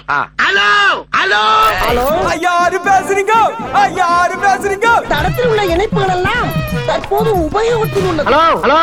Hello hello hello யாரு பேசுறீங்க யாரு பேசுறீங்க தடத்தில் உள்ள இணைப்புகள் எல்லாம் தற்போது உபயோகத்தில் உள்ளது ஹலோ ஹலோ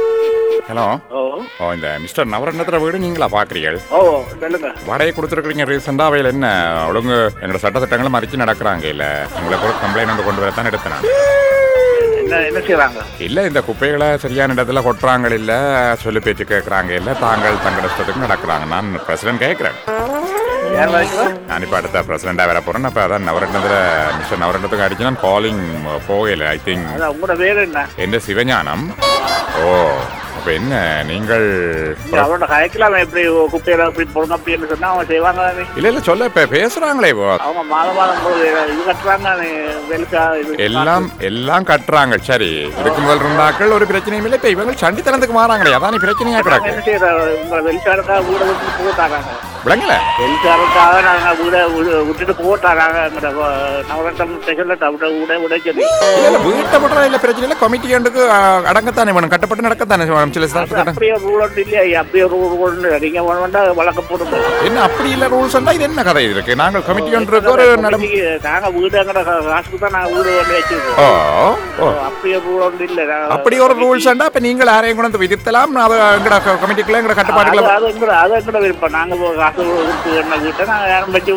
ஹலோ ஓ ஓ இந்த மிஸ்டர் நவரத்னத்துல வீடு நீங்களா பாக்குறீர்கள் ஓ சொல்லுங்க வாடகை கொடுத்துருக்கீங்க ரீசெண்டா அவையில் என்ன ஒழுங்கு எங்களோட சட்ட திட்டங்களை மதிச்சு நடக்கிறாங்க இல்ல உங்களுக்கு ஒரு கம்ப்ளைண்ட் ஒன்று கொண்டு வரத்தான் எடுத்தேன் நான். என்ன என்ன செய்றாங்க இல்ல இந்த குப்பைகளை சரியான இடத்துல கொட்டுறாங்க இல்ல சொல்லு பேச்சு கேட்கறாங்க இல்ல தாங்கள் தங்கள் இஷ்டத்துக்கு நடக்கிறாங்க நான் பிரசிடன்ட் கேட்கிறேன் யார் வரைக்கும் நான் இப்போ அடுத்த பிரசிடண்டா வர போறேன் அப்ப அதான் நவரத்னத்துல மிஸ்டர் நவரத்னத்துக்கு அடிச்சு நான் காலிங் போகல ஐ திங்க் அதான் உங்களோட பேர் என்ன எந்த சிவஞானம் ஓ அப்ப என்ன நீங்கள் அவனோட கயக்கலாம் எப்படி குப்பையில இப்படி போடணும் அப்படின்னு சொன்னா அவங்க செய்வாங்க தானே இல்ல இல்ல சொல்ல இப்ப பேசுறாங்களே இப்போ. அவங்க மாதம் மாதம் போது இது கட்டுறாங்க வெளிச்சா இது எல்லாம் எல்லாம் கட்டுறாங்க சரி இதுக்கு முதல் இருந்தாக்கள் ஒரு பிரச்சனையும் இல்லை இப்ப இவங்க சண்டித்தனத்துக்கு மாறாங்களே அதான் பிரச்சனையா நாங்க கிடக்கு என்ன செய்யறோம் உங்களை வெளிச்சாருக்காக வீடை விட்டு போட்டாங்க விளங்கல வெளிச்சாருக்காக நாங்க வீடை விடு- விட்டுட்டு போட்டாங்க நவரத்தம் ஸ்பெஷல் விட விட விட சொல்லி இல்ல இல்ல வீட்டை விடுறா இல்ல பிரச்சனை இல்ல கமிட்டி கண்டுக்கு அடங்கத்தானே வேணும் கட்டப்பட்டு நடக்கத்தானே வேணும் சில அது சட்டத்திட்டம் அப்படியே ரூல் ஒன்று இல்லையா அப்படியே ரூல் ஒன்று நீங்க வேண்டா வழக்க போடுங்க என்ன அப்படி இல்ல ரூல்ஸ் இது என்ன கதை இது இருக்கு நாங்கள் கமிட்டி ஒன்றுக்கு ஒரு நடம் கமிட்டிக்கு நாங்க வீடு எங்கட காசுக்கு தான் நாங்க வீடு ஒன்று வச்சிருக்கோம் ஓ ஓ அப்படியே ரூல் ஒன்று இல்ல நாங்க- அப்படி ஒரு ரூல்ஸ் அப்ப நீங்கள் யாரையும் கொண்டு வந்து விதித்தலாம் அது எங்கட கமிட்டிக்குள்ள எங்கட அது கட்டுப்பாடுகளை அது எங்கட அது எங்கட விருப்பம் நாங்க இப்போ காசு கொடுத்து என்ன வீட்டை நாங்க யாரும் வச்சு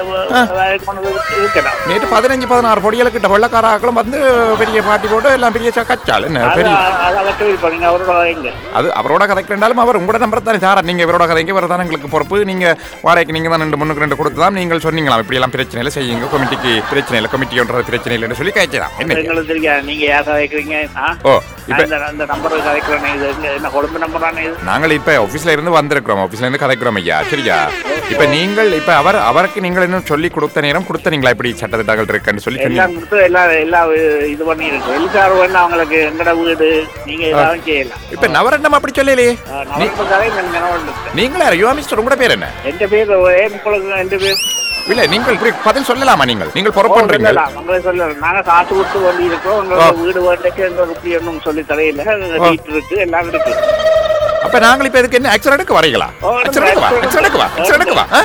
கொண்டு வந்து இருக்கலாம் நேற்று பதினஞ்சு பதினாறு பொடிகளை கிட்ட வெள்ளக்காராக்களும் வந்து பெரிய பாட்டி போட்டு எல்லாம் பெரிய கச்சால் என்ன அது பெரிய அது அவர்கிட்ட விருப்பம் நீங்க அவரோட வைங்க அது அவரோட கதைக்கிட்டாலும் அவர் உங்களோட நம்பர் தானே சார் நீங்க இவரோட கதைக்கு இவர் தான் எங்களுக்கு பொறுப்பு நீங்க வாடகைக்கு நீங்க தான் ரெண்டு முன்னுக்கு ரெண்டு கொடுத்து தான் நீங்கள் சொன்னீங்களாம் இப்படி எல்லாம் பிரச்சனை இல்லை செய்யுங்க கமிட்டிக்கு பிரச்சனை இல்லை கமிட்டி ஒன்றது பிரச்சனை இல்லைன்னு சொல்லி கழிச்சதான் என்ன எங்களுக்கு தெரியாது நீங்க யார் கதைக்கிறீங்க ஆ? ஓ இப்ப அந்த அந்த நம்பர் கதைக்கிறேன் இது எங்க- என்ன கொழும்பு நம்பர் தானே இது நாங்கள் இப்ப ஆபீஸ்ல இருந்து வந்திருக்கிறோம் ஆபீஸ்ல இருந்து கதைக்கிறோம் ஐயா சரியா இப்ப நீங்கள் இப்ப அவர் அவருக்கு நீங்கள் இன்னும் சொல்லி கொடுத்த நேரம் கொடுத்தனீங்களா இப்படி சட்டத்திட்டங்கள் இருக்குன்னு சொல்லி சொன்னீங்க எல்லாம் கொடுத்து எல்லாம் எல்லாம் இது பண்ணி இருக்கு வெளிச்சார் வேணும் அவங்களுக்கு எங்கட வீடு நீங்க ஏதாவது செய்யலாம் இப்ப நவரண்டம் அப்படி சொல்லலையே நவரம்ப கதை எனக்கு நினைவு நீங்களே யுவா மிஸ்டர் உங்களோட பேர் என்ன எந்த பேர் ஏன் உங்களுக்கு எந்த பேர் இல்ல நீங்கள் இப்படி பதில் சொல்லலாமா நீங்கள் நீங்கள் பொறுப்பு பண்றீங்க சொல்லலாம் உங்களை சொல்லலாம் நாங்க காசு கொடுத்து வண்டி இருக்கோம் உங்களோட வீடு வேண்டைக்கு எங்களுக்கு இப்படி ஒன்றும் சொல்லி தரையில வீட்டு இருக்கு எல்லாம் இருக்கு அப்ப நாங்கள் இப்ப இதுக்கு என்ன ஆக்சன் எடுக்க வரீங்களா ஓ, ஆக்சன் எடுக்கவா ஆக்சன் எடுக்கவா ஆக்சன் எடுக்கவா ஆ?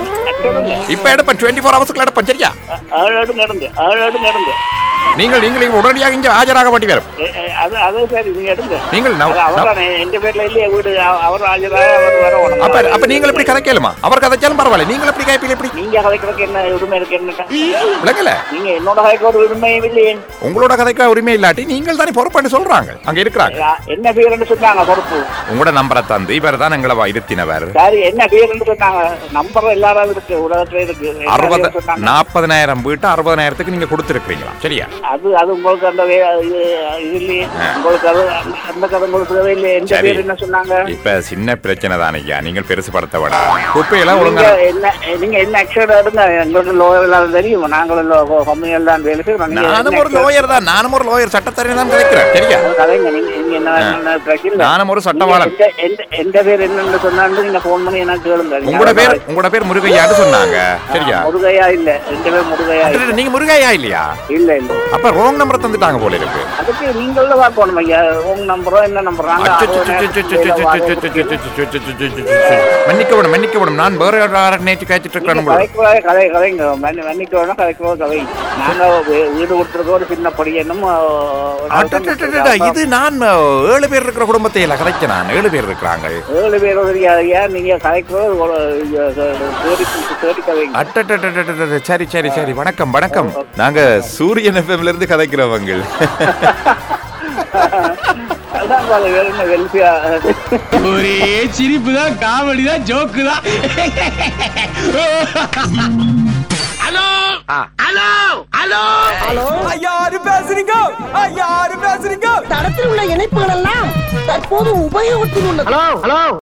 இப்ப எடுப்பேன் டுவெண்ட்டி ஃபோர் ஹவர்ஸ்க்குள்ள எடுப்பேன் சரியா ஆறு அடுங்க எடுங்க ஆறு அடுங்க எடுங்க நீங்கள் நீங்கள் இங்க உடனடியாக இங்க ஆஜராக வேண்டி வரும் ஏ, ஏ, அது அது சரி நீங்க எடுங்க நீங்கள் நவ- அது அவர்தானே எந்த பேர்ல இல்லையா வீடு அவ- அவர் ஆஜராக அவர் வர உடனே அப்ப அப்ப நீங்கள் இப்படி கதைக்கலுமா அவர் கதைச்சாலும் பரவாயில்ல நீங்கள் எப்படி கைப்பில் எப்படி நீங்க கதைக்கிறதுக்கு என்ன உரிமை இருக்கு என்ன விளங்கல நீங்க என்னோட கதைக்க ஒரு உரிமையும் இல்லையே உங்களோட கதைக்க உரிமை இல்லாட்டி நீங்கள் தானே பொறுப்புன்னு சொல்றாங்க அங்க இருக்கிறாங்க யா- என்ன பேருன்னு சொன்னாங்க பொறுப்பு உங்களோட நம்பரை தந்து இவர் தான் எங்களை வ- இருத்தினவர் சரி என்ன பேருன்னு சொன்னாங்க நம்பர் எல்லாரும் இருக்கு உலகத்துல இருக்கு என்ன அறுபது பேருன்னு சொன்னாங்க? நாற்பதனாயிரம் வீட்டு அறுபதனாயிரத்துக்கு நீங்க கொடுத்துருக்கீங்களா சரியா அது அது உங்களுக்கு அந்த வே- இது இது இல்லையே உங்களுக்கு அது அந்த- அந்த கதை உங்களுக்கு தேவை இல்லையே எந்த சரி. பேர் என்ன சொன்னாங்க இப்ப சின்ன பிரச்சனை தானே ஐயா நீங்கள் பெருசுபடுத்த விட குப்பையெல்லாம் நீங்க ஒழுங்கா என்ன நீங்க என்ன ஆக்ஷன் எடுங்க எங்களுக்கு லோயர் இல்லாத தெரியும் நாங்களும் கம்பெனியில் தான் வேலை செய்யறோம் நீங்க நானும் என்ன ஒரு லோயர் தான் நானும் ஒரு லோயர் சட்டத்தரணி தான் கிடைக்கிறேன் சரியா action கதைங்க நீங்க நீங்க என்ன என்ன பிரச்சனை நானும் ஒரு சட்டவாளன் எந்த- எந்த- எந்த பேர் என்னன்னு சொன்னாலும் நீங்க போன் பண்ணி எனக்கு கேளுங்க நீங்க உங்களோட பேர் அதை- உங்களோட பேர் முருகையான்னு சொன்னாங்க சரியா முருகையா இல்ல ரெண்டு பேர் முருகையா இல்ல. நீங்க முருகையா இல்லையா இல்ல இல்ல அப்ப ரோங் நம்பர் தந்துட்டாங்க போல இருக்கு அதுக்கு நீங்கள பார்க்கணும் ஐயா உங்க நம்பரோ என்ன நம்பர் நாங்க அறுபது நேரத்துக்கு மேல மன்னிக்கவிடும் மன்னிக்கவிடும் நான் வேற யாரை நேற்று காய்ச்சிட்டு இருக்கிறேன் போல. கதைக்குவாய கதை கதைங்க மன்னி மன்னிக்கணும் கதைக்குவோ கதை நாங்க வீ- வீடு கொடுத்துருக்க ஒரு சின்ன படி என்னும் அடடடடட, இது நான் அஹ், ஏழு பேர் இருக்கிற குடும்பத்தை இல்ல கதைக்க நான் ஏழு பேர் இருக்கிறாங்க ஏழு பேர் தெரியாதையா நீங்க கதைக்குவோ தேடி தேடி கதைங்க அட்டடடடடட, சரி சரி சரி வணக்கம் வணக்கம் நாங்க சூரியன் எஃப்எம்ல இருந்து கதைக்கிறவங்க அதான் பாரு, வேற என்ன வெல்ஃபியா ஒரே சிரிப்பு தான் காமெடி தான் ஜோக்கு தான் ஹலோ ஹலோ ஹலோ ஹலோ யாரு பேசுறீங்க யாரு பேசுறீங்க தடத்தில் உள்ள இணைப்புகள் எல்லாம் தற்போது உபயோகத்தில் உள்ளது ஹலோ ஹலோ